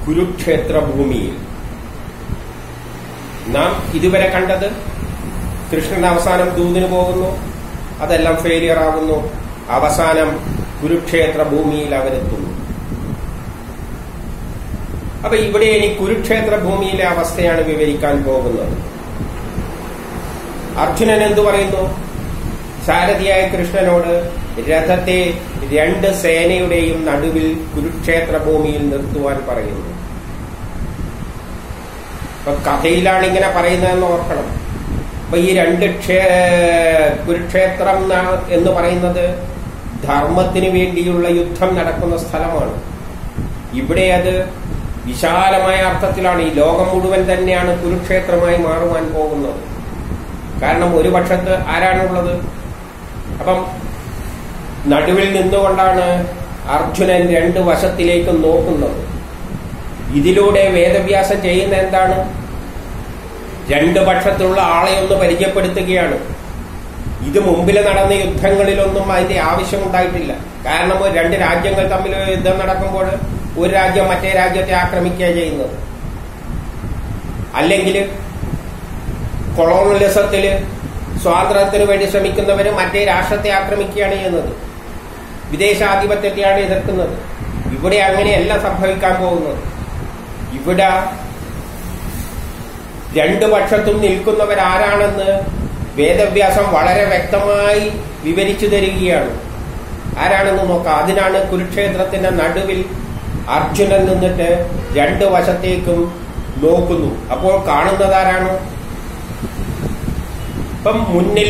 കുരുക്ഷേത്ര ഭൂമിയിൽ നാം ഇതുവരെ കണ്ടത് കൃഷ്ണൻ അവസാനം ദൂതിന് പോകുന്നു അതെല്ലാം ഫെയിലിയർ ആകുന്നു അവസാനം കുരുക്ഷേത്ര ഭൂമിയിൽ അവരെത്തുന്നു അപ്പൊ ഇവിടെ ഇനി കുരുക്ഷേത്ര ഭൂമിയിലെ അവസ്ഥയാണ് വിവരിക്കാൻ പോകുന്നത് അർജുനൻ എന്തു പറയുന്നു സാരഥിയായ കൃഷ്ണനോട് രഥത്തെ രണ്ട് സേനയുടെയും നടുവിൽ കുരുക്ഷേത്ര ഭൂമിയിൽ നിർത്തുവാൻ പറയുന്നു അപ്പൊ കഥയിലാണ് ഇങ്ങനെ പറയുന്നതെന്ന് ഓർക്കണം അപ്പൊ ഈ രണ്ട് ക്ഷേ കുരുക്ഷേത്രം ന- എന്ന് പറയുന്നത് ധർമ്മത്തിന് വേണ്ടിയുള്ള യുദ്ധം നടക്കുന്ന സ്ഥലമാണ് ഇവിടെ അത് വിശാലമായ അർത്ഥത്തിലാണ് ഈ ലോകം മുഴുവൻ തന്നെയാണ് കുരുക്ഷേത്രമായി മാറുവാൻ പോകുന്നത് കാരണം ഒരു പക്ഷത്ത് ആരാണുള്ളത് അപ്പം നടുവിൽ നിന്നുകൊണ്ടാണ് അർജുനൻ രണ്ട് വശത്തിലേക്കും നോക്കുന്നത് ഇതിലൂടെ വേദവ്യാസം ചെയ്യുന്ന എന്താണ് രണ്ട് പക്ഷത്തുള്ള ആളെ ഒന്ന് പരിചയപ്പെടുത്തുകയാണ് ഇത് മുമ്പിൽ നടന്ന യുദ്ധങ്ങളിലൊന്നും അതിന്റെ ആവശ്യമുണ്ടായിട്ടില്ല കാരണം ഒരു രണ്ട് രാജ്യങ്ങൾ തമ്മിൽ യുദ്ധം നടക്കുമ്പോൾ ഒരു രാജ്യം മറ്റേ രാജ്യത്തെ ആക്രമിക്കുക ചെയ്യുന്നത് അല്ലെങ്കിൽ കൊളോണിലിസത്തില് സ്വാതന്ത്ര്യത്തിന് വേണ്ടി ശ്രമിക്കുന്നവര് മറ്റേ രാഷ്ട്രത്തെ ആക്രമിക്കുകയാണ് ചെയ്യുന്നത് വിദേശാധിപത്യത്തെയാണ് എതിർക്കുന്നത് ഇവിടെ അങ്ങനെയല്ല സംഭവിക്കാൻ പോകുന്നത് ഇവിടെ രണ്ടു പക്ഷത്തും നിൽക്കുന്നവരാരാണെന്ന് വേദവ്യാസം വളരെ വ്യക്തമായി വിവരിച്ചു തരികയാണ് ആരാണെന്ന് നോക്കാം അതിനാണ് കുരുക്ഷേത്രത്തിന്റെ നടുവിൽ അർജുനൻ നിന്നിട്ട് രണ്ട് വശത്തേക്കും നോക്കുന്നു അപ്പോൾ കാണുന്നത് ആരാണ് ഇപ്പം മുന്നിൽ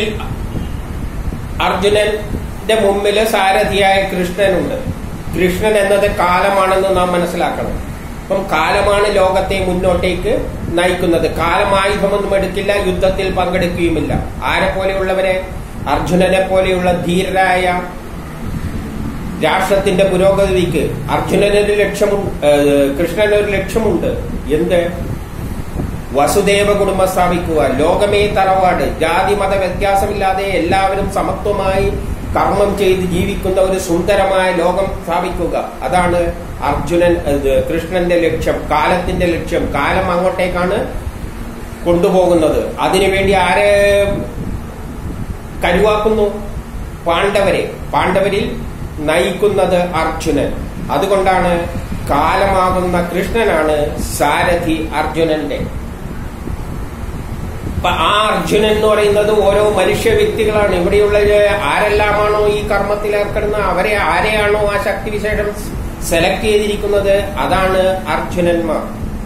അർജുനന്റെ മുമ്പില് സാരഥിയായ കൃഷ്ണനുണ്ട് കൃഷ്ണൻ എന്നത് കാലമാണെന്ന് നാം മനസ്സിലാക്കണം അപ്പം കാലമാണ് ലോകത്തെ മുന്നോട്ടേക്ക് നയിക്കുന്നത് കാലം ആയുധമൊന്നും എടുക്കില്ല യുദ്ധത്തിൽ പങ്കെടുക്കുകയുമില്ല ആരെ പോലെയുള്ളവരെ അർജുനനെ പോലെയുള്ള ധീരരായ രാഷ്ട്രത്തിന്റെ പുരോഗതിക്ക് അർജുനനൊരു ലക്ഷ്യമുണ്ട് കൃഷ്ണനൊരു ലക്ഷ്യമുണ്ട് എന്ത് വസുദേവ കുടുംബം സ്ഥാപിക്കുക ലോകമേ തറവാട് ജാതി മത വ്യത്യാസമില്ലാതെ എല്ലാവരും സമത്വമായി കർമ്മം ചെയ്ത് ജീവിക്കുന്ന ഒരു സുന്ദരമായ ലോകം സ്ഥാപിക്കുക അതാണ് അർജുനൻ ഇത് കൃഷ്ണന്റെ ലക്ഷ്യം കാലത്തിന്റെ ലക്ഷ്യം കാലം അങ്ങോട്ടേക്കാണ് കൊണ്ടുപോകുന്നത് അതിനുവേണ്ടി ആരെ കരുവാക്കുന്നു പാണ്ഡവരെ പാണ്ഡവരിൽ നയിക്കുന്നത് അർജുനൻ അതുകൊണ്ടാണ് കാലമാകുന്ന കൃഷ്ണനാണ് സാരഥി അർജുനന്റെ അപ്പൊ ആ അർജുനൻ എന്ന് പറയുന്നത് ഓരോ മനുഷ്യ വ്യക്തികളാണ് ഇവിടെയുള്ള ആരെല്ലാമാണോ ഈ കർമ്മത്തിൽ ഏർപ്പെടുന്ന അവരെ ആരെയാണോ ആ ശക്തിവിശേഷം സെലക്ട് ചെയ്തിരിക്കുന്നത് അതാണ് അർജുനന്മാർ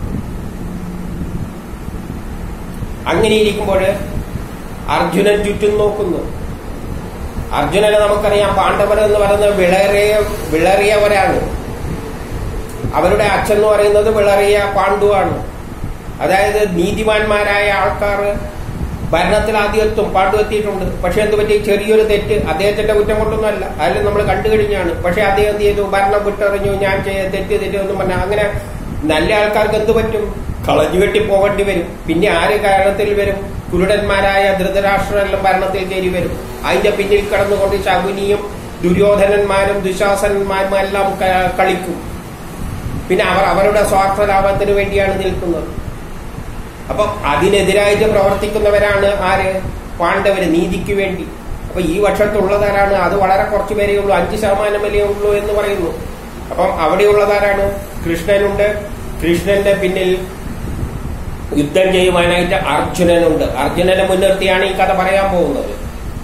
അങ്ങനെ ഇരിക്കുമ്പോൾ അർജുനൻ ചുറ്റും നോക്കുന്നു അർജുനനെ നമുക്കറിയാം പാണ്ഡവർ എന്ന് പറയുന്നത് വിളറിയ വിളറിയവരാണ് അവരുടെ അച്ഛൻ എന്ന് പറയുന്നത് വിളറിയ പാണ്ഡുവാണ് അതായത് നീതിമാന്മാരായ ആൾക്കാർ ഭരണത്തിൽ ആദ്യം എത്തും പാണ്ഡു എത്തിയിട്ടുണ്ട് പക്ഷെ എന്ത് പറ്റി ചെറിയൊരു തെറ്റ് അദ്ദേഹത്തിന്റെ കുറ്റം കൊണ്ടൊന്നുമല്ല അതിൽ നമ്മൾ കണ്ടു കഴിഞ്ഞാണ് പക്ഷെ അദ്ദേഹം എന്ത് ചെയ്തു ഭരണം വിട്ടെറിഞ്ഞു ഞാൻ ചെയ്ത തെറ്റ് തെറ്റൊന്നും പറഞ്ഞ അങ്ങനെ നല്ല ആൾക്കാർക്ക് എന്ത് പറ്റും കളഞ്ഞുകെട്ടി പോകേണ്ടി വരും പിന്നെ ആര് കാരണത്തിൽ വരും കുരുടന്മാരായ ധൃതരാഷ്ട്രമെല്ലാം ഭരണത്തിൽ കയറി വരും അതിന്റെ പിന്നിൽ കടന്നുകൊണ്ട് ശകുനിയും ദുര്യോധനന്മാരും ദുശാസനന്മാരും എല്ലാം ക- കളിക്കും പിന്നെ അവർ അവരുടെ സ്വാർത്ഥ ലാഭത്തിന് വേണ്ടിയാണ് നിൽക്കുന്നത് അപ്പൊ അതിനെതിരായിട്ട് പ്രവർത്തിക്കുന്നവരാണ് ആര് പാണ്ഡവര് നീതിക്ക് വേണ്ടി അപ്പൊ ഈ വർഷത്തുള്ളതാരാണ് അത് വളരെ കുറച്ചു പേരേ ഉള്ളൂ അഞ്ച് ശതമാനമല്ലേ ഉള്ളൂ എന്ന് പറയുന്നു അപ്പം അവിടെയുള്ളതാരാണ് കൃഷ്ണനുണ്ട് കൃഷ്ണന്റെ പിന്നിൽ യുദ്ധം ചെയ്യുവാനായിട്ട് അർജുനനുണ്ട് അർജുനനെ മുൻനിർത്തിയാണ് ഈ കഥ പറയാൻ പോകുന്നത്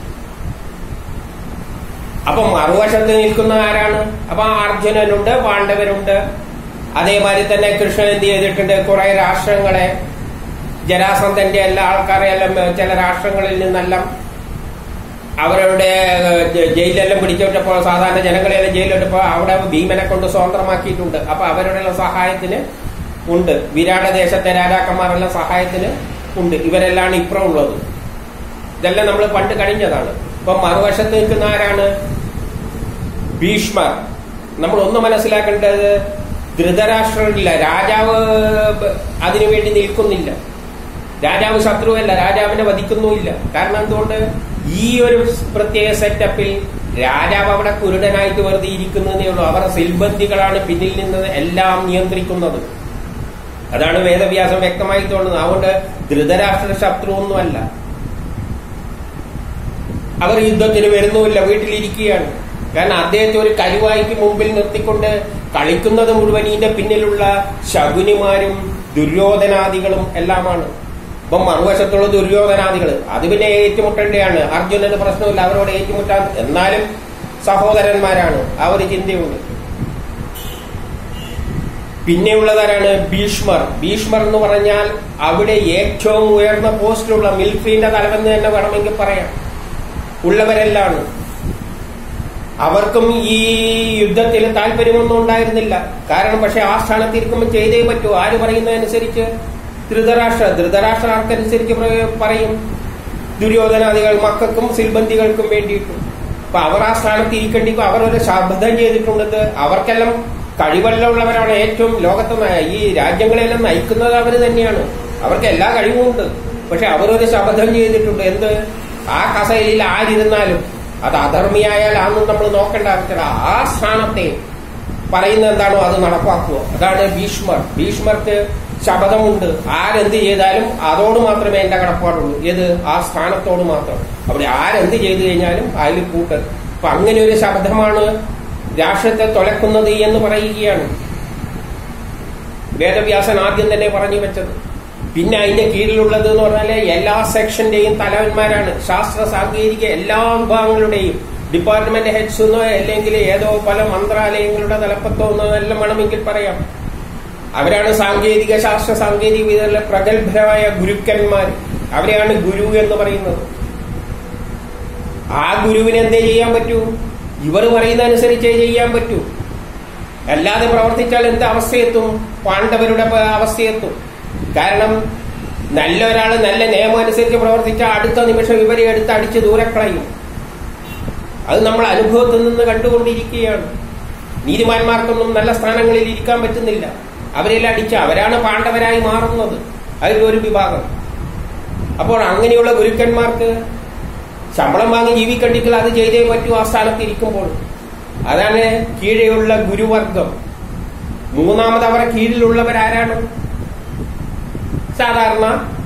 അപ്പൊ മറുവശത്ത് നിൽക്കുന്ന ആരാണ് അപ്പൊ അർജുനനുണ്ട് പാണ്ഡവരുണ്ട് അതേമാതിരി തന്നെ കൃഷ്ണൻ എന്ത് ചെയ്തിട്ടുണ്ട് കുറെ രാഷ്ട്രങ്ങളെ ജരാസന്ധന്റെ എല്ലാ ആൾക്കാരെ എല്ലാം ചില രാഷ്ട്രങ്ങളിൽ നിന്നെല്ലാം അവരുടെ ജ- ജയിലെല്ലാം പിടിച്ചോട്ടപ്പോൾ സാധാരണ ജനങ്ങളെല്ലാം ജയിലിട്ടപ്പോൾ അവിടെ ഭീമനെ കൊണ്ട് സ്വതന്ത്രമാക്കിയിട്ടുണ്ട് അപ്പൊ അവരുടെ സഹായത്തിന് ഉണ്ട് വിരാട ദേശത്തെ രാജാക്കന്മാരെല്ലാം സഹായത്തിന് ഉണ്ട് ഇവരെല്ലാം ഇപ്പുറം ഉള്ളത് ഇതെല്ലാം നമ്മൾ പണ്ട് കഴിഞ്ഞതാണ് ഇപ്പൊ മറുവശത്ത് നിൽക്കുന്ന ആരാണ് ഭീഷ്മർ നമ്മൾ ഒന്ന് മനസ്സിലാക്കേണ്ടത് ധൃതരാഷ്ട്രമില്ല രാജാവ് അതിനുവേണ്ടി നിൽക്കുന്നില്ല രാജാവ് ശത്രുവല്ല രാജാവിനെ വധിക്കുന്നുമില്ല കാരണം എന്തുകൊണ്ട് ഈ ഒരു പ്രത്യേക സെറ്റപ്പിൽ രാജാവ് അവിടെ കുരുടനായിട്ട് വെറുതെ ഇരിക്കുന്നതേ ഉള്ളൂ അവർ സിൽബന്ധികളാണ് പിന്നിൽ നിന്ന് എല്ലാം നിയന്ത്രിക്കുന്നത് അതാണ് വേദവ്യാസം വ്യക്തമായി തോന്നുന്നത് അതുകൊണ്ട് ധൃതരാഷ്ട്ര ശത്രുവൊന്നുമല്ല അവർ യുദ്ധത്തിന് വരുന്നുമില്ല വീട്ടിലിരിക്കുകയാണ് കാരണം അദ്ദേഹത്തെ ഒരു കരുവായിക്ക് മുമ്പിൽ നിർത്തിക്കൊണ്ട് കളിക്കുന്നത് മുഴുവൻ ഇതിന്റെ പിന്നിലുള്ള ശകുനിമാരും ദുര്യോധനാദികളും എല്ലാമാണ് ഇപ്പം മറുവശത്തുള്ള ദുര്യോധനാദികൾ അത് പിന്നെ ഏറ്റുമുട്ടേണ്ടതാണ് അർജുനന് പ്രശ്നമില്ല അവരോട് ഏറ്റുമുട്ടാൻ എന്നാലും സഹോദരന്മാരാണ് ആ ഒരു ചിന്തയുണ്ട് പിന്നെയുള്ളതാരാണ് ഭീഷ്മർ ഭീഷ്മർ എന്ന് പറഞ്ഞാൽ അവിടെ ഏറ്റവും ഉയർന്ന പോസ്റ്റിലുള്ള മിലിറ്ററിന്റെ തലവെന്ന് തന്നെ വേണമെങ്കിൽ പറയാം ഉള്ളവരെല്ലാണ് അവർക്കും ഈ യുദ്ധത്തിൽ താല്പര്യമൊന്നും ഉണ്ടായിരുന്നില്ല കാരണം പക്ഷെ ആ സ്ഥാനത്ത് ഇരിക്കുമ്പോൾ ചെയ്തേ പറ്റൂ ആര് പറയുന്നതനുസരിച്ച് ധൃതരാഷ്ട്ര ധൃതരാഷ്ട്ര ആർക്കനുസരിച്ച് പ്ര- പറയും ദുര്യോധനാദികൾ മക്കൾക്കും സിൽബന്തികൾക്കും വേണ്ടിയിട്ടും അപ്പൊ അവർ ആ സ്ഥാനത്ത് ഇരിക്കേണ്ടിക്കും അവർ ഒരു ശബ്ദം ചെയ്തിട്ടുണ്ടത് അവർക്കെല്ലാം കഴിവല്ലുള്ളവരാണ് ഏറ്റവും ലോകത്ത് ന- ഈ രാജ്യങ്ങളെല്ലാം നയിക്കുന്നത് അവർ തന്നെയാണ് അവർക്ക് എല്ലാ കഴിവുമുണ്ട് പക്ഷെ അവരൊരു ശബ്ദം ചെയ്തിട്ടുണ്ട് എന്ത് ആ കസേരയിൽ ആരിരുന്നാലും അത് അധർമ്മിയായാൽ അതൊന്നും നമ്മൾ നോക്കേണ്ട ആവശ്യമില്ല ആ സ്ഥാനത്തെ പറയുന്നത് എന്താണോ അത് നടപ്പാക്കുക അതാണ് ഭീഷ്മർ ഭീഷ്മർക്ക് ശപഥമുണ്ട് ആരെന്ത് ചെയ്താലും അതോട് മാത്രമേ എന്റെ കടപ്പാടുള്ളൂ ഏത് ആ സ്ഥാനത്തോട് മാത്രം അവിടെ ആരെന്ത് ചെയ്തു കഴിഞ്ഞാലും അതിൽ കൂട്ട് അപ്പൊ അങ്ങനെ ഒരു ശബ്ദമാണ് രാഷ്ട്രത്തെ തുലക്കുന്നത് എന്ന് പറയുകയാണ് വേദവ്യാസൻ ആദ്യം തന്നെ പറഞ്ഞു വെച്ചത് പിന്നെ അതിന്റെ കീഴിലുള്ളത് എന്ന് പറഞ്ഞാല് എല്ലാ സെക്ഷന്റെയും തലവന്മാരാണ് ശാസ്ത്ര സാങ്കേതിക എല്ലാ വിഭാഗങ്ങളുടെയും ഡിപ്പാർട്ട്മെന്റ് ഹെഡ്സ് എന്നോ അല്ലെങ്കിൽ ഏതോ പല മന്ത്രാലയങ്ങളുടെ തലപ്പത്തോ എന്നോ എല്ലാം വേണമെങ്കിൽ പറയാം അവരാണ് സാങ്കേതിക ശാസ്ത്ര സാങ്കേതിക വിദ്യയിലെ പ്രഗത്ഭരായ ഗുരുക്കന്മാർ അവരെയാണ് ഗുരു എന്ന് പറയുന്നത് ആ ഗുരുവിന് എന്തേ ചെയ്യാൻ പറ്റൂ ഇവർ പറയുന്ന അനുസരിച്ചേ ചെയ്യാൻ പറ്റൂ അല്ലാതെ പ്രവർത്തിച്ചാൽ എന്ത് അവസ്ഥയെത്തും പാണ്ഡവരുടെ പ- അവസ്ഥയെത്തും കാരണം നല്ല ഒരാൾ നല്ല നിയമം അനുസരിച്ച് പ്രവർത്തിച്ചാൽ അടുത്ത നിമിഷം ഇവരെ എടുത്ത് അടിച്ച് ദൂരെ കളയും അത് നമ്മൾ അനുഭവത്തിൽ നിന്ന് കണ്ടുകൊണ്ടിരിക്കുകയാണ് നീതിമാന്മാർക്കൊന്നും നല്ല സ്ഥാനങ്ങളിൽ ഇരിക്കാൻ പറ്റുന്നില്ല അവരെല്ലാം അടിച്ച അവരാണ് പാണ്ഡവരായി മാറുന്നത് അതിലൊരു വിഭാഗം അപ്പോൾ അങ്ങനെയുള്ള ഗുരുക്കന്മാർക്ക് ശമ്പളം വാങ്ങി ജീവിക്കണ്ടെങ്കിൽ അത് ചെയ്തേ പറ്റൂ ആ സ്ഥാനത്ത് ഇരിക്കുമ്പോൾ അതാണ് കീഴെയുള്ള ഗുരുവർഗം മൂന്നാമത് അവരുടെ കീഴിലുള്ളവരാരാണ് സാധാരണ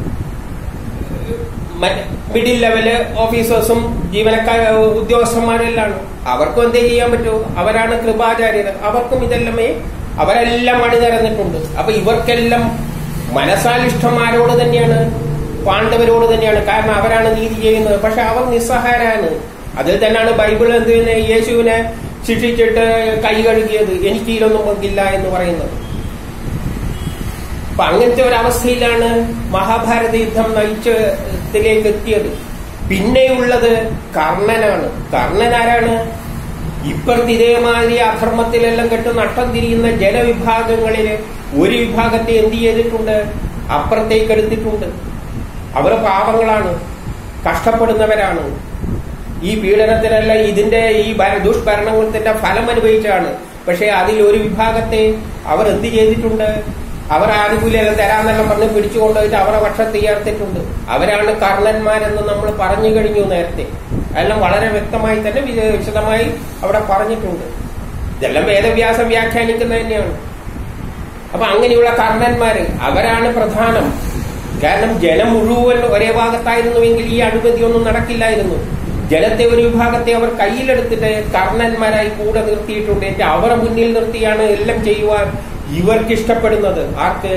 മറ്റ് മിഡിൽ ലെവല് ഓഫീസേഴ്സും ജീവനക്കാർ ഉദ്യോഗസ്ഥന്മാരെല്ലാം അവർക്കും എന്തേ ചെയ്യാൻ പറ്റൂ അവരാണ് കൃപാചാര്യർ അവർക്കും ഇതെല്ലാമേ അവരെല്ലാം അണിനിരന്നിട്ടുണ്ട് അപ്പൊ ഇവർക്കെല്ലാം മനസാലിഷ്ടമാരോട് തന്നെയാണ് പാണ്ഡവരോട് തന്നെയാണ് കാരണം അവരാണ് നീതി ചെയ്യുന്നത് പക്ഷെ അവർ നിസ്സഹായരാണ് അതിൽ തന്നെയാണ് ബൈബിൾ എന്ത് ചെയ്യുന്നത് യേശുവിനെ ശിക്ഷിച്ചിട്ട് കൈ കഴുകിയത് എനിക്ക് ഇതിലൊന്നും പങ്കില്ല എന്ന് പറയുന്നത് അപ്പൊ അങ്ങനത്തെ ഒരു അവസ്ഥയിലാണ് മഹാഭാരത യുദ്ധം നയിച്ചതിലേക്ക് എത്തിയത് പിന്നെയുള്ളത് കർണനാണ് കർണൻ ആരാണ് ഇപ്പുറത്ത് ഇതേമാതിരി അധർമ്മത്തിലെല്ലാം കെട്ട് നട്ടം തിരിയുന്ന ജനവിഭാഗങ്ങളില് ഒരു വിഭാഗത്തെ എന്ത് ചെയ്തിട്ടുണ്ട് അപ്പുറത്തേക്ക് എടുത്തിട്ടുണ്ട് അവർ പാവങ്ങളാണ് കഷ്ടപ്പെടുന്നവരാണ് ഈ പീഡനത്തിനല്ല ഇതിന്റെ ഈ ഭര- ദുഷ്ഭരണത്തിന്റെ ഫലം അനുഭവിച്ചാണ് പക്ഷെ അതിൽ ഒരു വിഭാഗത്തെ അവർ എന്ത് ചെയ്തിട്ടുണ്ട് അവർ ആനുകൂല്യം തരാന്നെല്ലാം പറഞ്ഞ് പിടിച്ചുകൊണ്ടുപോയിട്ട് അവരെ പക്ഷത്ത് ചേർത്തിട്ടുണ്ട് അവരാണ് കർണന്മാരെന്ന് നമ്മൾ പറഞ്ഞു കഴിഞ്ഞു നേരത്തെ അതെല്ലാം വളരെ വ്യക്തമായി തന്നെ വിശ- വിശദമായി അവിടെ പറഞ്ഞിട്ടുണ്ട് ഇതെല്ലാം വേദവ്യാസം വ്യാഖ്യാനിക്കുന്നത് തന്നെയാണ് അപ്പൊ അങ്ങനെയുള്ള കർണന്മാര് അവരാണ് പ്രധാനം കാരണം ജനം മുഴുവൻ ഒരേ ഭാഗത്തായിരുന്നുവെങ്കിൽ ഈ അഴിമതി ഒന്നും നടക്കില്ലായിരുന്നു ജനത്തെ ഒരു വിഭാഗത്തെ അവർ കയ്യിലെടുത്തിട്ട് കർണന്മാരായി കൂടെ നിർത്തിയിട്ടുണ്ട് എന്നിട്ട് അവരെ മുന്നിൽ നിർത്തിയാണ് എല്ലാം ചെയ്യുവാൻ ഇവർക്ക് ഇഷ്ടപ്പെടുന്നത് ആർക്ക്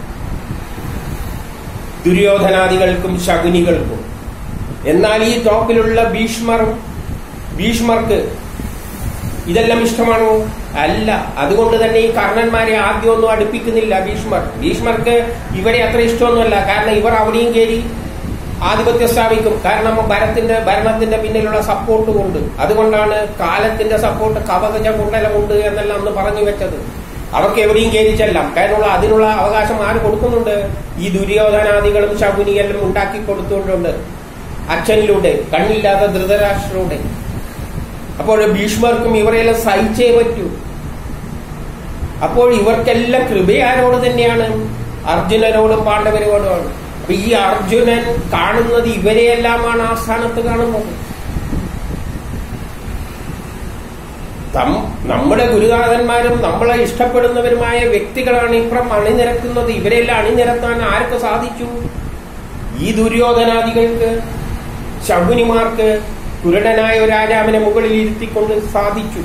ദുര്യോധനാദികൾക്കും ശകുനികൾക്കും എന്നാൽ ഈ ടോപ്പിലുള്ള ഭീഷ്മറും ഭീഷ്മർക്ക് ഇതെല്ലാം ഇഷ്ടമാണോ അല്ല അതുകൊണ്ട് തന്നെ ഈ കർണന്മാരെ ആദ്യമൊന്നും അടുപ്പിക്കുന്നില്ല ഭീഷ്മർ ഭീഷ്മർക്ക് ഇവരെ അത്ര ഇഷ്ടമൊന്നുമല്ല കാരണം ഇവർ അവിടെയും കയറി ആധിപത്യം സ്ഥാപിക്കും കാരണം ഭരത്തിന്റെ ഭരണത്തിന്റെ പിന്നിലുള്ള സപ്പോർട്ട് കൊണ്ട് അതുകൊണ്ടാണ് കാലത്തിന്റെ സപ്പോർട്ട് കവച കുണ്ടലമുണ്ട് എന്നെല്ലാം അന്ന് പറഞ്ഞു വെച്ചത് അവർക്ക് എവിടെയും കയറി ചെല്ലാം കാരണം അതിനുള്ള അവകാശം ആര് കൊടുക്കുന്നുണ്ട് ഈ ദുര്യോധനാദികളും ശകുനിയെല്ലാം ഉണ്ടാക്കി കൊടുത്തുകൊണ്ടുണ്ട് അച്ഛനിലൂടെ കണ്ണില്ലാത്ത ധൃതരാഷ്ട്രയുടെ അപ്പോൾ ഭീഷ്മർക്കും ഇവരെല്ലാം സഹിച്ചേ പറ്റൂ അപ്പോൾ ഇവർക്കെല്ലാം കൃപ ആരോട് തന്നെയാണ് അർജുനനോടും പാണ്ഡവരോടുമാണ് അപ്പൊ ഈ അർജുനൻ കാണുന്നത് ഇവരെയെല്ലാമാണ് ആ സ്ഥാനത്ത് കാണുന്നത് തം- നമ്മുടെ ഗുരുനാഥന്മാരും നമ്മളെ ഇഷ്ടപ്പെടുന്നവരുമായ വ്യക്തികളാണ് ഇപ്പുറം അണിനിരക്കുന്നത് ഇവരെല്ലാം അണിനിരത്താൻ ആർക്ക് സാധിച്ചു ഈ ദുര്യോധനാദികൾക്ക് ശകുനിമാർക്ക് കുരുടനായ ഒരു രാജാവിനെ മുകളിൽ ഇരുത്തിക്കൊണ്ട് സാധിച്ചു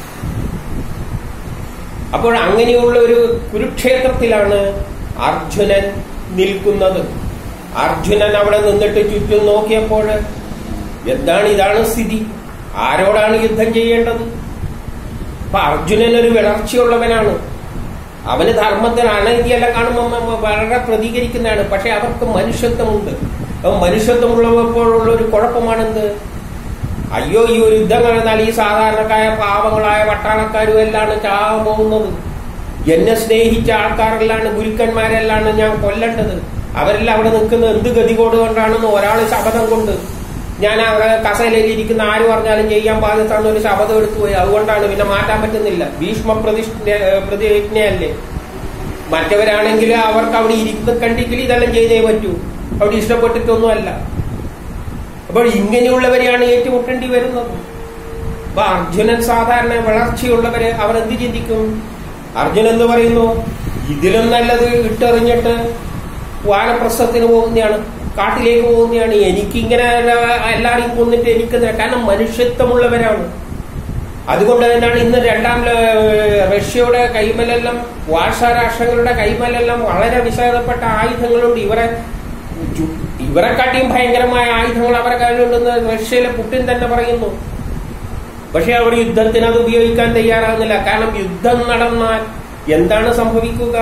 അപ്പോൾ അങ്ങനെയുള്ള ഒരു കുരുക്ഷേത്രത്തിലാണ് അർജുനൻ നിൽക്കുന്നത് അർജുനൻ അവിടെ നിന്നിട്ട് ചുറ്റും നോക്കിയപ്പോൾ എന്താണ് ഇതാണ് സ്ഥിതി ആരോടാണ് യുദ്ധം ചെയ്യേണ്ടത് അപ്പൊ അർജുനൻ ഒരു വിളർച്ചയുള്ളവനാണ് അവന് ധർമ്മത്തിന് അനീതിയെല്ലാം കാണുമ്പോൾ വളരെ പ്രതികരിക്കുന്നതാണ് പക്ഷെ അവർക്ക് മനുഷ്യത്വമുണ്ട് അപ്പൊ മനുഷ്യത്വമുള്ളപ്പോഴുള്ള ഒരു കുഴപ്പമാണെന്ത് അയ്യോ ഈ ഒരു യുദ്ധം നടന്നാൽ ഈ സാധാരണക്കായ പാവങ്ങളായ പട്ടാളക്കാരും എല്ലാം ചാവാൻ പോകുന്നത് എന്നെ സ്നേഹിച്ച ആൾക്കാരെല്ലാം ഗുരുക്കന്മാരെല്ലാം ഞാൻ കൊല്ലേണ്ടത് അവരെല്ലാം അവിടെ നിൽക്കുന്നത് എന്ത് ഗതികോട് കൊണ്ടാണെന്ന് ഒരാൾ ശപഥം കൊണ്ട് ഞാൻ ആ കസേലയിൽ ഇരിക്കുന്ന ആര് പറഞ്ഞാലും ചെയ്യാൻ ബാധ്യത്താന്ന് ഒരു ശപഥം എടുത്തു പോയി അതുകൊണ്ടാണ് പിന്നെ മാറ്റാൻ പറ്റുന്നില്ല ഭീഷ്മ പ്രതിഷ്ഠ പ്രതിജ്ഞയല്ലേ മറ്റവരാണെങ്കിൽ അവർക്ക് അവിടെ ഇരിക്കുന്ന കണ്ടെങ്കിൽ ഇതെല്ലാം ചെയ്തേ പറ്റൂ അവിടെ ഇഷ്ടപ്പെട്ടിട്ടൊന്നുമല്ല അപ്പോൾ ഇങ്ങനെയുള്ളവരെയാണ് ഏറ്റുമുട്ടേണ്ടി വരുന്നത് അപ്പൊ അർജുനൻ സാധാരണ വളർച്ചയുള്ളവര് അവർ എന്ത് ചിന്തിക്കും അർജുനൻ എന്ന് പറയുന്നു ഇതിലും നല്ലത് ഇട്ടെറിഞ്ഞിട്ട് വാനപ്രസ്ഥത്തിന് പോകുന്നതാണ് കാട്ടിലേക്ക് പോകുന്നതാണ് എനിക്കിങ്ങനെ എല്ലാ- എല്ലാവരെയും കൊന്നിട്ട് എനിക്ക് ന- കാരണം മനുഷ്യത്വമുള്ളവരാണ് അതുകൊണ്ട് തന്നെയാണ് ഇന്ന് രണ്ടാം ല- റഷ്യയുടെ കൈമലെല്ലാം വാഴ്സാ രാഷ്ട്രങ്ങളുടെ കൈമലെല്ലാം വളരെ വിശദപ്പെട്ട ആയുധങ്ങളുണ്ട് ഇവരെ ചു- ഇവരെക്കാട്ടിയും ഭയങ്കരമായ ആയുധങ്ങൾ അവരെ കയ്യിലുണ്ടെന്ന് റഷ്യയിലെ പുട്ടിൻ തന്നെ പറയുന്നു പക്ഷെ അവർ യുദ്ധത്തിന് അത് ഉപയോഗിക്കാൻ തയ്യാറാകുന്നില്ല കാരണം യുദ്ധം നടന്നാൽ എന്താണ് സംഭവിക്കുക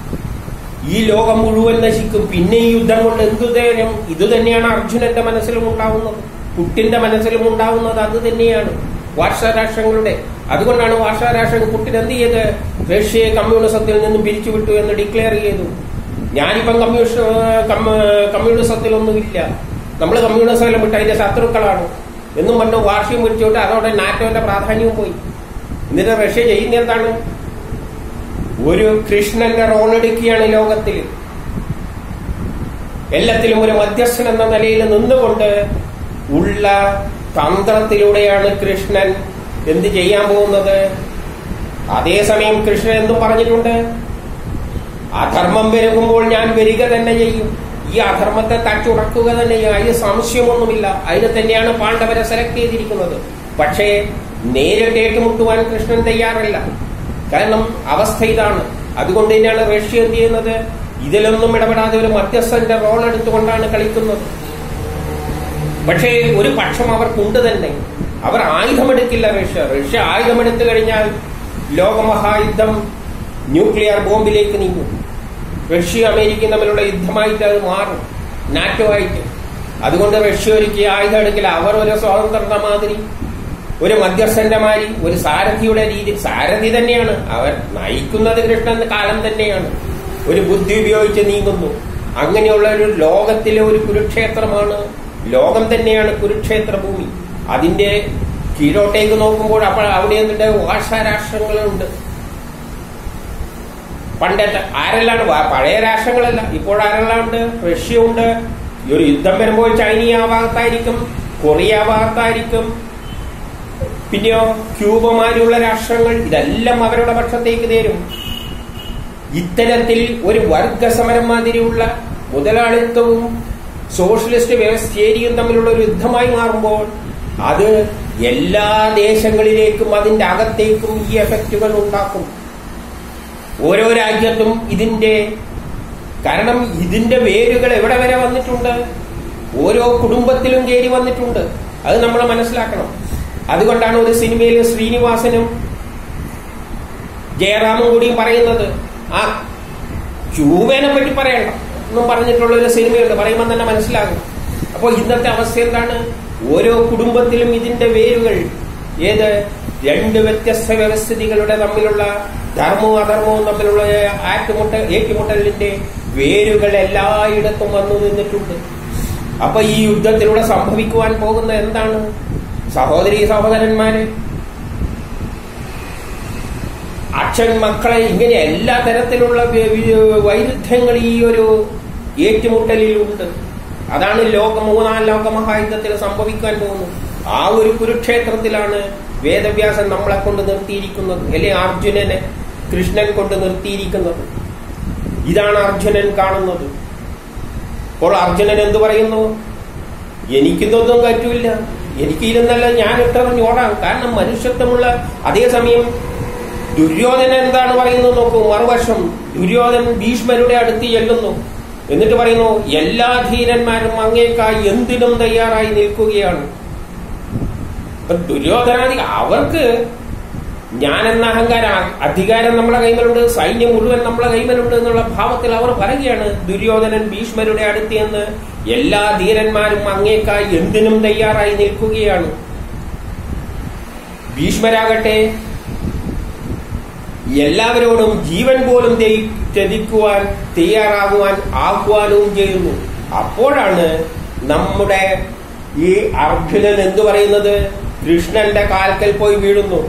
ഈ ലോകം മുഴുവൻ നശിക്കും പിന്നെ ഈ യുദ്ധം കൊണ്ട് എന്തു ധൈര്യം ഇത് തന്നെയാണ് അർജുനന്റെ മനസ്സിലും ഉണ്ടാവുന്നത് പുട്ടിന്റെ മനസ്സിലും ഉണ്ടാവുന്നത് അത് തന്നെയാണ് വാർഷാ രാഷ്ട്രങ്ങളുടെ അതുകൊണ്ടാണ് വാർഷാ രാഷ്ട്രങ്ങൾ പുട്ടിൻ എന്ത് ചെയ്ത് റഷ്യയെ കമ്മ്യൂണിസത്തിൽ നിന്നും പിരിച്ചുവിട്ടു എന്ന് ഡിക്ലെയർ ചെയ്തു ഞാനിപ്പം കമ്മ്യൂണിസ്റ്റ് കമ്മ്യൂണിസത്തിലൊന്നുമില്ല നമ്മൾ കമ്മ്യൂണിസം വിട്ട് അതിന്റെ ശത്രുക്കളാണ് എന്നും പണ്ട് വാർഷികം പിടിച്ചുവിട്ട് അതോടെ നാറ്റോന്റെ പ്രാധാന്യവും പോയി എന്നിട്ട് റഷ്യ ചെയ്യുന്ന എന്താണ് ഒരു കൃഷ്ണന്റെ റോൾ എടുക്കുകയാണ് ലോകത്തിൽ എല്ലാത്തിലും ഒരു മധ്യസ്ഥൻ എന്ന നിലയിൽ നിന്നുകൊണ്ട് ഉള്ള തന്ത്രത്തിലൂടെയാണ് കൃഷ്ണൻ എന്ത് ചെയ്യാൻ പോകുന്നത് അതേസമയം കൃഷ്ണൻ എന്തും പറഞ്ഞിട്ടുണ്ട് അധർമ്മം പെരുകുമ്പോൾ ഞാൻ വരിക തന്നെ ചെയ്യും ഈ അധർമ്മത്തെ തച്ചുടക്കുക തന്നെ ചെയ്യും അതിന് സംശയമൊന്നുമില്ല അതിന് തന്നെയാണ് പാണ്ഡവരെ സെലക്ട് ചെയ്തിരിക്കുന്നത് പക്ഷേ നേരിട്ട് ഏറ്റുമുട്ടുവാൻ കൃഷ്ണൻ തയ്യാറല്ല കാരണം അവസ്ഥ ഇതാണ് അതുകൊണ്ട് തന്നെയാണ് റഷ്യ എന്ത് ചെയ്യുന്നത് ഇതിലൊന്നും ഇടപെടാതെ ഒരു മധ്യസ്ഥന്റെ റോൾ എടുത്തുകൊണ്ടാണ് കളിക്കുന്നത് പക്ഷേ ഒരു പക്ഷം അവർക്കുണ്ട് തന്നെ അവർ ആയുധമെടുക്കില്ല റഷ്യ റഷ്യ ആയുധമെടുത്തു കഴിഞ്ഞാൽ ലോകമഹായുദ്ധം ന്യൂക്ലിയർ ബോംബിലേക്ക് നീങ്ങും റഷ്യ അമേരിക്കയും തമ്മിലുള്ള യുദ്ധമായിട്ട് അത് മാറും നാറ്റോ ആയിട്ട് അതുകൊണ്ട് റഷ്യ ഒരിക്കലും ആയുധം എടുക്കില്ല അവർ ഒരു സ്വതന്ത്രത മാതിരി ഒരു മധ്യസ്ഥന്റെ മാതിരി ഒരു സാരഥിയുടെ രീതി സാരഥി തന്നെയാണ് അവർ നയിക്കുന്നത് കൃഷ്ണൻ കാലം തന്നെയാണ് ഒരു ബുദ്ധി ഉപയോഗിച്ച് നീങ്ങുന്നു അങ്ങനെയുള്ള ഒരു ലോകത്തിലെ ഒരു കുരുക്ഷേത്രമാണ് ലോകം തന്നെയാണ് കുരുക്ഷേത്ര ഭൂമി അതിന്റെ കീഴോട്ടേക്ക് നോക്കുമ്പോൾ അപ്പോൾ അവിടെ എന്നിട്ട് വാഷാരാഷ്ട്രങ്ങളുണ്ട് പണ്ടത്തെ ആരെല്ലാം വാ- പഴയ രാഷ്ട്രങ്ങളല്ല ഇപ്പോൾ ആരെല്ലാം ഉണ്ട് റഷ്യ ഉണ്ട് ഈ ഒരു യുദ്ധം വരുമ്പോൾ ചൈന ആ ഭാഗത്തായിരിക്കും കൊറിയ ആ ഭാഗത്തായിരിക്കും പിന്നെയോ ക്യൂബമാരുള്ള രാഷ്ട്രങ്ങൾ ഇതെല്ലാം അവരുടെ പക്ഷത്തേക്ക് തരും ഇത്തരത്തിൽ ഒരു വർഗസമരം മാതിരിയുള്ള മുതലാളിത്തവും സോഷ്യലിസ്റ്റ് വ്യവസ്ഥേരിയും തമ്മിലുള്ള ഒരു യുദ്ധമായി മാറുമ്പോൾ അത് എല്ലാ ദേശങ്ങളിലേക്കും അതിന്റെ അകത്തേക്കും ഈ എഫക്റ്റുകൾ ഉണ്ടാക്കും ഓരോ രാജ്യത്തും ഇതിന്റെ കാരണം ഇതിന്റെ വേരുകൾ എവിടെ വരെ വന്നിട്ടുണ്ട് ഓരോ കുടുംബത്തിലും കയറി വന്നിട്ടുണ്ട് അത് നമ്മൾ മനസ്സിലാക്കണം അതുകൊണ്ടാണ് ഒരു സിനിമയിൽ ശ്രീനിവാസനും ജയറാമും കൂടിയും പറയുന്നത് ആ ക്യൂബേനെ പറ്റി പറയണ്ട എന്നും പറഞ്ഞിട്ടുള്ള ഒരു സിനിമയുണ്ട് പറയുമ്പോൾ തന്നെ മനസ്സിലാകും അപ്പോൾ ഇന്നത്തെ അവസ്ഥ എന്താണ് ഓരോ കുടുംബത്തിലും ഇതിന്റെ വേരുകൾ ഏത് രണ്ട് വ്യത്യസ്ത വ്യവസ്ഥിതികളുടെ തമ്മിലുള്ള ധർമ്മവും അധർമ്മവും തമ്മിലുള്ള ആറ്റുമുട്ട ഏറ്റുമുട്ടലിന്റെ വേരുകൾ എല്ലായിടത്തും വന്നു നിന്നിട്ടുണ്ട് അപ്പൊ ഈ യുദ്ധത്തിലൂടെ സംഭവിക്കുവാൻ പോകുന്ന എന്താണ് സഹോദരി സഹോദരന്മാര് അച്ഛൻ മക്കളെ ഇങ്ങനെ എല്ലാ തരത്തിലുള്ള വി- വി- വൈരുദ്ധ്യങ്ങൾ ഈ ഒരു ഏറ്റുമുട്ടലിലുണ്ട് അതാണ് ലോക മൂന്നാം ലോക മഹായുദ്ധത്തിൽ സംഭവിക്കാൻ പോകുന്നത് ആ ഒരു കുരുക്ഷേത്രത്തിലാണ് വേദവ്യാസൻ നമ്മളെ കൊണ്ട് നിർത്തിയിരിക്കുന്നത് അല്ലെ അർജുനനെ കൃഷ്ണൻ കൊണ്ട് നിർത്തിയിരിക്കുന്നത് ഇതാണ് അർജുനൻ കാണുന്നത് അപ്പോൾ അർജുനൻ എന്തു പറയുന്നു എനിക്കിതൊന്നും പറ്റൂല എനിക്ക് ഇരുന്നല്ല ഞാൻ ഇട്ടറിഞ്ഞ് ഓടാം കാരണം മനുഷ്യത്വമുള്ള അതേസമയം ദുര്യോധനൻ എന്താണ് പറയുന്നത് നോക്കൂ മറുവശം ദുര്യോധനൻ ഭീഷ്മരുടെ അടുത്ത് ചെല്ലുന്നു എന്നിട്ട് പറയുന്നു എല്ലാ ധീരന്മാരും അങ്ങേക്കായി എന്തിനും തയ്യാറായി നിൽക്കുകയാണ് അപ്പൊ ദുര്യോധനാദി അവർക്ക് ഞാൻ എന്ന അഹങ്കാരം അധികാരം നമ്മളെ കൈമലുണ്ട് സൈന്യം മുഴുവൻ നമ്മളെ കൈമലുണ്ട് എന്നുള്ള ഭാവത്തിൽ അവർ പറയുകയാണ് ദുര്യോധനൻ ഭീഷ്മരുടെ അടുത്ത് എന്ന് എല്ലാ ധീരന്മാരും അങ്ങേക്കായി എന്തിനും തയ്യാറായി നിൽക്കുകയാണ് ഭീഷ്മരാകട്ടെ എല്ലാവരോടും ജീവൻ പോലും ത്യജി- ത്യജിക്കുവാൻ തയ്യാറാകുവാൻ ആഹ്വാനവും ചെയ്യുന്നു അപ്പോഴാണ് നമ്മുടെ ഈ അർജുനൻ എന്തു പറയുന്നത് കൃഷ്ണന്റെ കാൽക്കൽ പോയി വീഴുന്നു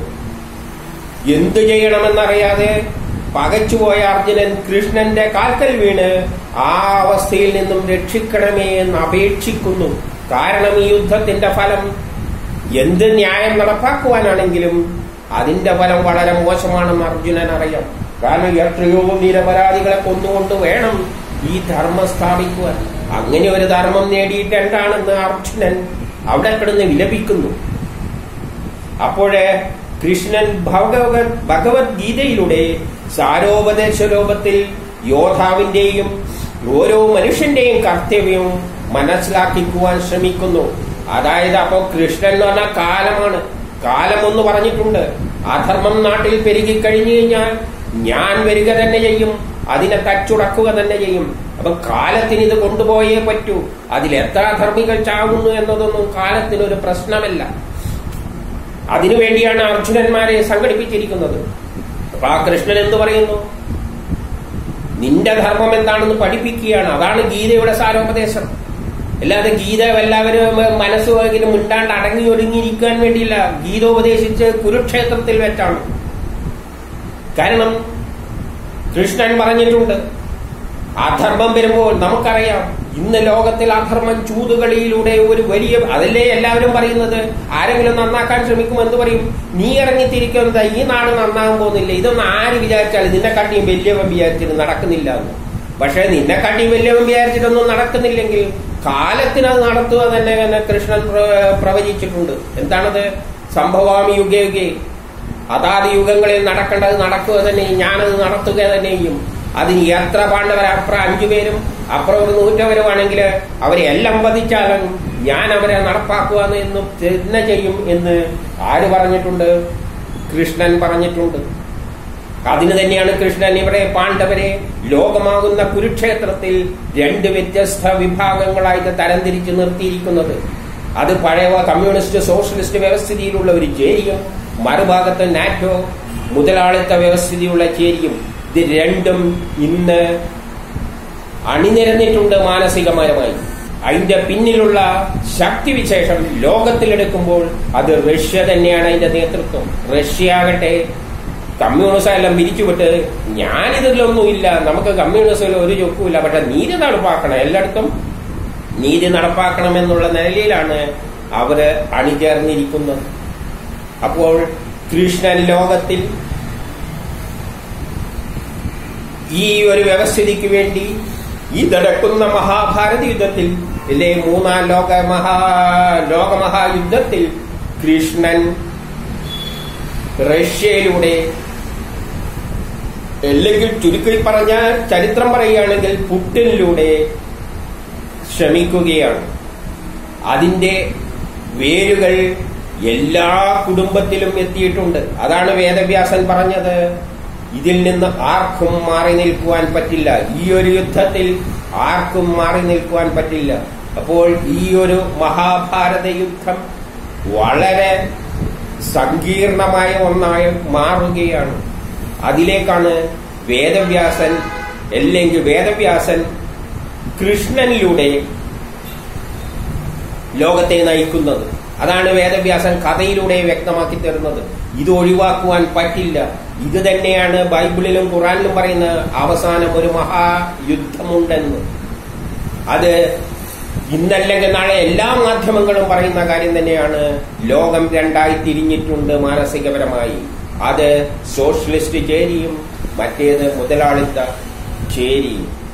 എന്തു ചെയ്യണമെന്നറിയാതെ പകച്ചുപോയ അർജുനൻ കൃഷ്ണന്റെ കാൽക്കൽ വീണ് ആ അവസ്ഥയിൽ നിന്നും രക്ഷിക്കണമേ എന്ന് അപേക്ഷിക്കുന്നു കാരണം ഈ യുദ്ധത്തിന്റെ ഫലം എന്ത് ന്യായം നടപ്പാക്കുവാനാണെങ്കിലും അതിന്റെ ഫലം വളരെ മോശമാണെന്ന് അർജുനൻ അറിയാം കാരണം എത്രയോ നിരപരാധികളെ കൊന്നുകൊണ്ട് വേണം ഈ ധർമ്മം സ്ഥാപിക്കുവാൻ അങ്ങനെ ഒരു ധർമ്മം നേടിയിട്ട് എന്താണെന്ന് അർജുനൻ അവിടെ കിടന്ന് വിലപിക്കുന്നു അപ്പോഴേ കൃഷ്ണൻ ഭഗവത് ഭഗവത്ഗീതയിലൂടെ സാരോപദേശ രൂപത്തിൽ യോദ്ധാവിന്റെയും ഓരോ മനുഷ്യന്റെയും കർത്തവ്യവും മനസ്സിലാക്കിക്കുവാൻ ശ്രമിക്കുന്നു അതായത് അപ്പോ കൃഷ്ണൻ എന്ന് പറഞ്ഞാൽ കാലമാണ് കാലം എന്ന് പറഞ്ഞിട്ടുണ്ട് അധർമ്മം നാട്ടിൽ പെരുകി കഴിഞ്ഞു കഴിഞ്ഞാൽ ഞാൻ വരിക തന്നെ ചെയ്യും അതിനെ തച്ചുടക്കുക തന്നെ ചെയ്യും അപ്പൊ കാലത്തിന് ഇത് കൊണ്ടുപോയേ പറ്റൂ അതിൽ എത്ര അധർമ്മികൾ ചാവുന്നു എന്നതൊന്നും കാലത്തിനൊരു പ്രശ്നമല്ല അതിനുവേണ്ടിയാണ് അർജുനന്മാരെ സംഘടിപ്പിച്ചിരിക്കുന്നത് അപ്പൊ ആ കൃഷ്ണൻ എന്തു പറയുന്നു നിന്റെ ധർമ്മം എന്താണെന്ന് പഠിപ്പിക്കുകയാണ് അതാണ് ഗീതയുടെ സാരോപദേശം അല്ലാതെ ഗീത എല്ലാവരും മനസ്സുവെങ്കിലും മിണ്ടാണ്ട് അടങ്ങി ഒടുങ്ങിയിരിക്കാൻ വേണ്ടിയില്ല ഗീത ഉപദേശിച്ച് കുരുക്ഷേത്രത്തിൽ വെച്ചാണ് കാരണം കൃഷ്ണൻ പറഞ്ഞിട്ടുണ്ട് അധർമ്മം വരുമ്പോൾ നമുക്കറിയാം ഇന്ന് ലോകത്തിൽ അധർമ്മം ചൂതുകളിയിലൂടെ ഒരു വലിയ അതല്ലേ എല്ലാവരും പറയുന്നത് ആരെങ്കിലും നന്നാക്കാൻ ശ്രമിക്കുമ്പോൾ എന്ത് പറയും നീ ഇറങ്ങിത്തിരിക്കുന്നത് ഈ നാട് നന്നാകാൻ പോകുന്നില്ല ഇതൊന്നും ആര് വിചാരിച്ചാലും നിന്നെ കാട്ടിയും വലിയവൻ വിചാരിച്ചിട്ട് നടക്കുന്നില്ല എന്ന് പക്ഷെ നിന്നെ കാട്ടിയും വലിയവൻ വിചാരിച്ചിട്ടൊന്നും നടക്കുന്നില്ലെങ്കിൽ കാലത്തിന് അത് നടത്തുക തന്നെ തന്നെ കൃഷ്ണൻ പ്ര- പ്രവചിച്ചിട്ടുണ്ട് എന്താണത് സംഭവാമി യുഗേ യുഗേ അതാത് യുഗങ്ങളിൽ നടക്കേണ്ടത് നടക്കുക തന്നെ ചെയ്യും. ഞാനത് നടത്തുക തന്നെ ചെയ്യും അതിന് എത്ര പാണ്ഡവർ അപ്പുറം അഞ്ചുപേരും അപ്പുറം ഒരു നൂറ്റവരുമാണെങ്കിൽ അവരെ എല്ലാം വധിച്ചാലും ഞാൻ അവരെ നടപ്പാക്കുക എന്ന് തന്നെ ചെയ്യും എന്ന് ആര് പറഞ്ഞിട്ടുണ്ട് കൃഷ്ണൻ പറഞ്ഞിട്ടുണ്ട് അതിന് തന്നെയാണ് കൃഷ്ണൻ ഇവിടെ പാണ്ഡവരെ ലോകമാകുന്ന കുരുക്ഷേത്രത്തിൽ രണ്ട് വ്യത്യസ്ത വിഭാഗങ്ങളായിട്ട് തരംതിരിച്ച് നിർത്തിയിരിക്കുന്നത് അത് പഴയ കമ്മ്യൂണിസ്റ്റ് സോഷ്യലിസ്റ്റ് വ്യവസ്ഥിതിയിലുള്ള ഒരു ചേരിയും മറുഭാഗത്ത് നാറ്റോ മുതലാളിത്ത വ്യവസ്ഥിതിയുള്ള ചേരിയും ഇത് രണ്ടും ഇന്ന് അണിനിരന്നിട്ടുണ്ട് മാനസികപരമായി അതിന്റെ പിന്നിലുള്ള ശക്തിവിശേഷം ലോകത്തിലെടുക്കുമ്പോൾ അത് റഷ്യ തന്നെയാണ് അതിന്റെ നേതൃത്വം റഷ്യ ആകട്ടെ കമ്മ്യൂണിസം എല്ലാം പിരിച്ചുവിട്ട് ഞാനിതിലൊന്നുമില്ല നമുക്ക് കമ്മ്യൂണിസത്തിൽ ഒരു ചൊക്കുമില്ല പക്ഷെ നീതി നടപ്പാക്കണം എല്ലായിടത്തും നീതി നടപ്പാക്കണം എന്നുള്ള നിലയിലാണ് അവര് അണിചേർന്നിരിക്കുന്നത് അപ്പോൾ കൃഷ്ണൻ ലോകത്തിൽ ഈ ഒരു വ്യവസ്ഥിതിക്ക് വേണ്ടി ഈ നടക്കുന്ന മഹാഭാരത യുദ്ധത്തിൽ ഇല്ലേ മൂന്നാം ലോക മഹാ ലോകമഹായുദ്ധത്തിൽ കൃഷ്ണൻ റഷ്യയിലൂടെ അല്ലെങ്കിൽ ചുരുക്കി പറഞ്ഞ ചരിത്രം പറയുകയാണെങ്കിൽ പുട്ടിനിലൂടെ ശ്രമിക്കുകയാണ് അതിന്റെ വേരുകൾ എല്ലാ കുടുംബത്തിലും എത്തിയിട്ടുണ്ട് അതാണ് വേദവ്യാസൻ പറഞ്ഞത് ഇതിൽ നിന്ന് ആർക്കും മാറി നിൽക്കുവാൻ പറ്റില്ല ഈ ഒരു യുദ്ധത്തിൽ ആർക്കും മാറി നിൽക്കുവാൻ പറ്റില്ല അപ്പോൾ ഈ ഒരു മഹാഭാരത യുദ്ധം വളരെ സങ്കീർണമായ ഒന്നായി മാറുകയാണ് അതിലേക്കാണ് വേദവ്യാസൻ അല്ലെങ്കിൽ വേദവ്യാസൻ കൃഷ്ണനിലൂടെ ലോകത്തെ നയിക്കുന്നത് അതാണ് വേദവ്യാസൻ കഥയിലൂടെ വ്യക്തമാക്കി തരുന്നത് ഇത് ഒഴിവാക്കുവാൻ പറ്റില്ല ഇത് തന്നെയാണ് ബൈബിളിലും ഖുറാനിലും പറയുന്ന അവസാനം ഒരു മഹായുദ്ധമുണ്ടെന്ന് അത് ഇന്നല്ലെങ്കിൽ നാളെ എല്ലാ മാധ്യമങ്ങളും പറയുന്ന കാര്യം തന്നെയാണ് ലോകം രണ്ടായി തിരിഞ്ഞിട്ടുണ്ട് മാനസികപരമായി അത് സോഷ്യലിസ്റ്റ് ചേരിയും മറ്റേത് മുതലാളിത്ത ചേരിയും